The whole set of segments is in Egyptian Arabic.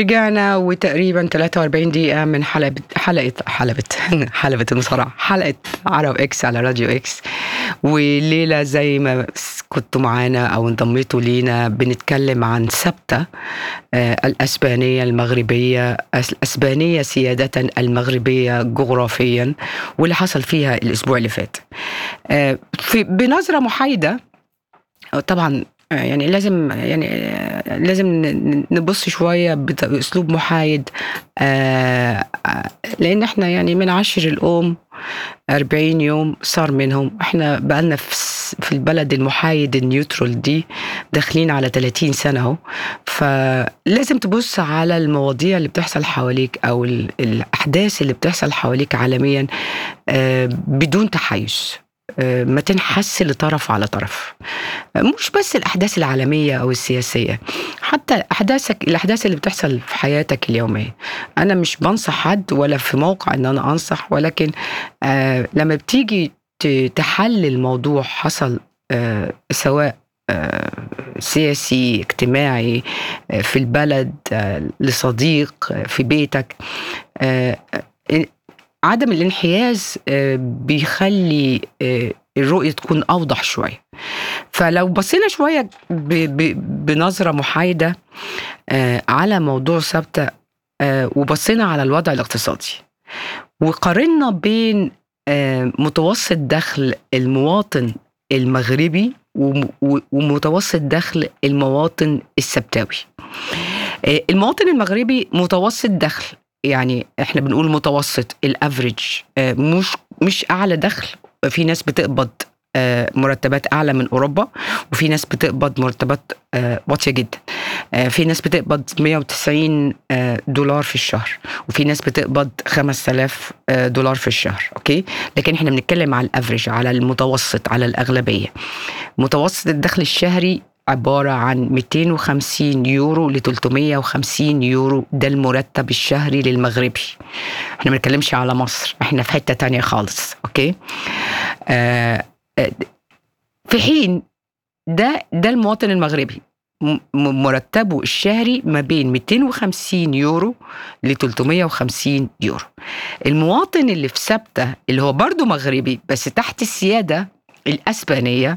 رجعنا وتقريبا 43 دقيقة من حلقة حلقة حلقة حلقة المصارعة حلقة عرب اكس على راديو اكس وليلة زي ما كنتوا معانا او انضميتوا لينا بنتكلم عن سبتة آه، الاسبانية المغربية الاسبانية سيادة المغربية جغرافيا واللي حصل فيها الاسبوع اللي فات آه، في بنظرة محايدة طبعا يعني لازم يعني لازم نبص شوية بأسلوب محايد آه، لأن احنا يعني من عشر الأم أربعين يوم صار منهم احنا بقالنا في البلد المحايد النيوترال دي داخلين على 30 سنة اهو فلازم تبص على المواضيع اللي بتحصل حواليك أو الأحداث اللي بتحصل حواليك عالميا آه، بدون تحيز آه، ما تنحس لطرف على طرف مش بس الأحداث العالمية أو السياسية حتى أحداثك الأحداث اللي بتحصل في حياتك اليومية أنا مش بنصح حد ولا في موقع أن أنا أنصح ولكن آه لما بتيجي تحلل موضوع حصل آه سواء آه سياسي اجتماعي آه في البلد آه لصديق آه في بيتك آه عدم الانحياز آه، بيخلي آه، الرؤية تكون أوضح شوية فلو بصينا شوية بنظرة محايدة آه، على موضوع ثابتة وبصينا على الوضع الاقتصادي وقارنا بين متوسط دخل المواطن المغربي ومتوسط دخل المواطن السبتاوي المواطن المغربي متوسط دخل يعني احنا بنقول متوسط الافريج آه، مش مش اعلى دخل في ناس بتقبض آه، مرتبات اعلى من اوروبا وفي ناس بتقبض مرتبات آه، واطيه جدا في ناس بتقبض 190 دولار في الشهر وفي ناس بتقبض 5000 دولار في الشهر اوكي لكن احنا بنتكلم على الافريج على المتوسط على الاغلبيه متوسط الدخل الشهري عبارة عن 250 يورو ل 350 يورو ده المرتب الشهري للمغربي احنا ما بنتكلمش على مصر احنا في حتة تانية خالص اوكي آه, آه، في حين ده ده المواطن المغربي مرتبه الشهري ما بين 250 يورو ل 350 يورو المواطن اللي في ثابته اللي هو برضه مغربي بس تحت السيادة الأسبانية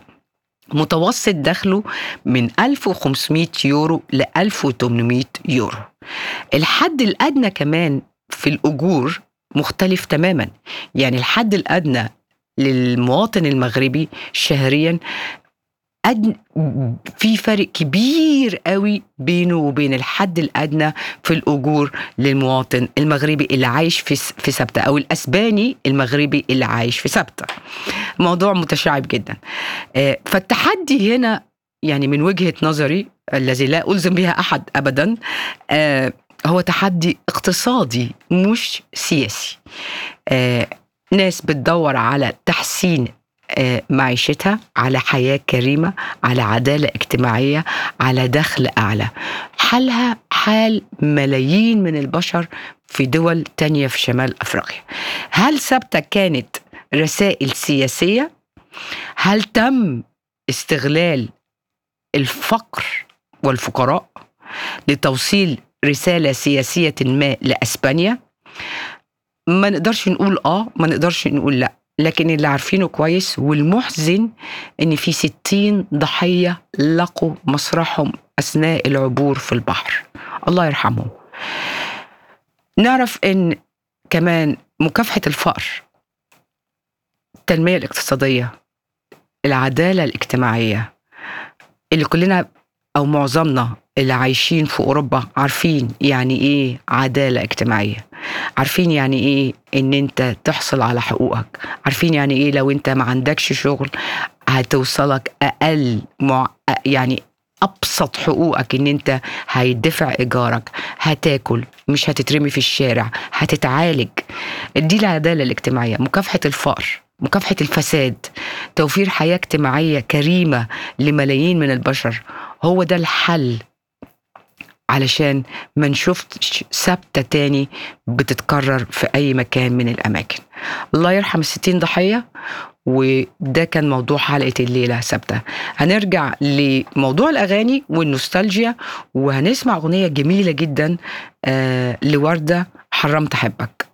متوسط دخله من 1500 يورو ل 1800 يورو الحد الأدنى كمان في الأجور مختلف تماما يعني الحد الأدنى للمواطن المغربي شهريا أدن... في فرق كبير قوي بينه وبين الحد الادنى في الاجور للمواطن المغربي اللي عايش في في سبته او الاسباني المغربي اللي عايش في سبته. موضوع متشعب جدا. آه، فالتحدي هنا يعني من وجهه نظري الذي لا الزم بها احد ابدا آه، هو تحدي اقتصادي مش سياسي. آه، ناس بتدور على تحسين آه، معيشتها على حياة كريمة على عدالة اجتماعية على دخل أعلى حالها حال ملايين من البشر في دول تانية في شمال أفريقيا هل ثابتة كانت رسائل سياسية؟ هل تم استغلال الفقر والفقراء لتوصيل رسالة سياسية ما لأسبانيا؟ ما نقدرش نقول آه ما نقدرش نقول لأ لكن اللي عارفينه كويس والمحزن ان في ستين ضحيه لقوا مصرحهم اثناء العبور في البحر الله يرحمهم نعرف ان كمان مكافحه الفقر التنميه الاقتصاديه العداله الاجتماعيه اللي كلنا او معظمنا اللي عايشين في اوروبا عارفين يعني ايه عداله اجتماعيه عارفين يعني ايه ان انت تحصل على حقوقك عارفين يعني ايه لو انت ما عندكش شغل هتوصلك اقل مع يعني ابسط حقوقك ان انت هيدفع ايجارك هتاكل مش هتترمي في الشارع هتتعالج دي العداله الاجتماعيه مكافحه الفقر مكافحه الفساد توفير حياه اجتماعيه كريمه لملايين من البشر هو ده الحل علشان ما نشوفش ثابته تاني بتتكرر في اي مكان من الاماكن الله يرحم الستين ضحيه وده كان موضوع حلقة الليلة ثابتة هنرجع لموضوع الأغاني والنوستالجيا وهنسمع أغنية جميلة جدا آه لوردة حرمت أحبك